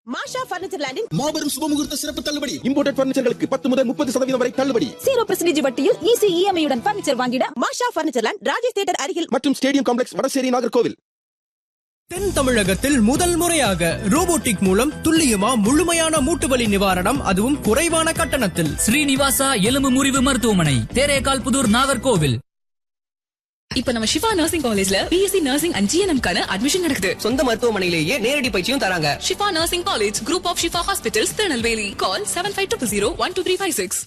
மாஷா furniture லேண்டின் மாபெரும் சுபமுகூர்த்த சிறப்பு தள்ளுபடி இம்போர்டட் பர்னிச்சர்களுக்கு பத்து முதல் முப்பது சதவீதம் வரை தள்ளுபடி ஜீரோ பர்சன்டேஜ் வட்டியில் ஈஸி இஎம்ஐ உடன் பர்னிச்சர் வாங்கிட Masha furniture land Rajesh theatre அருகில் மற்றும் ஸ்டேடியம் காம்ப்ளெக்ஸ் வடசேரி நாகர்கோவில் தென் தமிழகத்தில் முதல் முறையாக ரோபோட்டிக் மூலம் துல்லியமா முழுமையான மூட்டு வலி நிவாரணம் அதுவும் குறைவான கட்டணத்தில் ஸ்ரீனிவாசா எலும்பு முறிவு மருத்துவமனை தேரேகால் புதூர் நாகர்கோவில் இப்ப நம்ம சிவா நர்சிங் காலேஜ்ல பிஎஸ்சி நர்சிங் அண்ட் ஜிஎன்எம் கான அட்மிஷன் நடக்குது சொந்த மருத்துவமனையிலேயே நேரடி பயிற்சியும் தராங்க Shifa nursing college group of Shifa hospitals Tirunelveli call seven five two zero one two three five six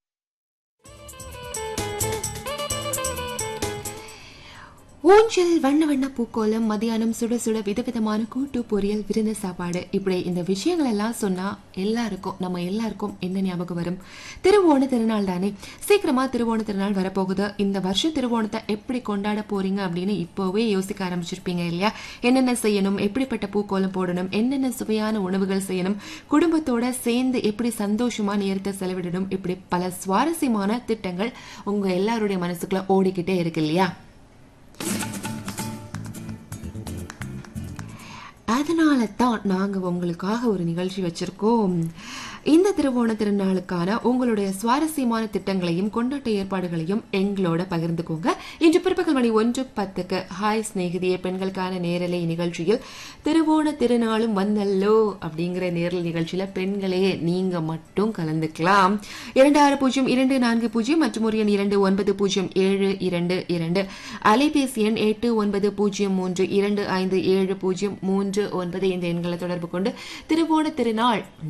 ஊஞ்சல் வண்ண வண்ண பூக்கோலம் மதியானம் சுட சுட விதவிதமான கூட்டு பொரியல் விருந்து சாப்பாடு இப்படி இந்த விஷயங்கள் எல்லாம் சொன்னா எல்லாருக்கும் நம்ம எல்லாருக்கும் என்ன ஞாபகம் வரும் திருவோண திருநாள் தானே சீக்கிரமா திருவோண திருநாள் வரப்போகுது இந்த வருஷம் திருவோணத்தை எப்படி கொண்டாட போறீங்க அப்படின்னு இப்போவே யோசிக்க ஆரம்பிச்சிருப்பீங்க இல்லையா என்னென்ன செய்யணும் எப்படிப்பட்ட பூக்கோலம் போடணும் என்னென்ன சுவையான உணவுகள் செய்யணும் குடும்பத்தோட சேர்ந்து எப்படி சந்தோஷமா நேரத்தை செலவிடணும் இப்படி பல சுவாரஸ்யமான திட்டங்கள் உங்க எல்லாருடைய மனசுக்குள்ள ஓடிக்கிட்டே இருக்கு இல்லையா அதனால தான் நாங்கள் உங்களுக்காக ஒரு நிகழ்ச்சி வச்சிருக்கோம் இந்த திருவோண திருநாளுக்கான உங்களுடைய சுவாரஸ்யமான திட்டங்களையும் கொண்டாட்ட ஏற்பாடுகளையும் எங்களோட பகிர்ந்துக்கோங்க இன்று பிற்பகல் மணி ஒன்று பத்துக்கு ஹாய் சிநேகிதிய பெண்களுக்கான நேரலை நிகழ்ச்சியில் திருவோண திருநாளும் வந்தல்லோ அப்படிங்கிற நேரல் நிகழ்ச்சியில பெண்களே நீங்க மட்டும் கலந்துக்கலாம் இரண்டு ஆறு பூஜ்ஜியம் இரண்டு நான்கு பூஜ்ஜியம் மற்றும் ஒரு எண் இரண்டு ஒன்பது பூஜ்ஜியம் ஏழு இரண்டு இரண்டு அலைபேசி எண் எட்டு ஒன்பது பூஜ்ஜியம் மூன்று இரண்டு ஐந்து ஏழு பூஜ்ஜியம் மூன்று ஒன்பது இந்த எண்களை தொடர்பு கொண்டு திருவோண திருநாள்